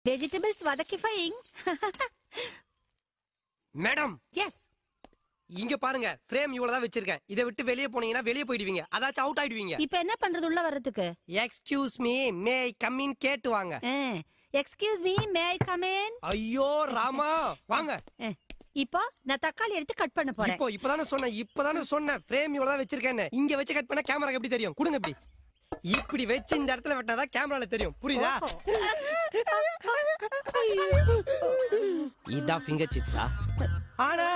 vegetables வதக்கிஃபைங் madam yes இங்க பாருங்க frame இவ்வளவுதான் வச்சிருக்கேன் இதை விட்டு வெளியே போனீங்கன்னா வெளியே போயிடுவீங்க அதாச்சும் அவுட் ஆயிடுவீங்க இப்ப என்ன பண்றது உள்ள வர்றதுக்கு excuse me may I come in கேட்டு வாங்க excuse me may I come in ஐயோ ராமா வாங்க இப்போ நான் தக்காளி எடுத்து கட் பண்ண போறேன் இப்போ இப்பதானே சொன்னேன் இப்பதானே சொன்னேன் ஃப்ரேம் இவ்வளவுதான் வச்சிருக்கேன்னு இங்க வச்சு கட் பண்ணா கேமரா எப்படி தெரியும் கொடுங்க இப்படி இப்படி வச்சு இந்த இடத்துல வெட்டினாதான் கேமரால தெரியும் புரியுதா இதான் ஃபிங்கர் சிப்ஸா ஆனா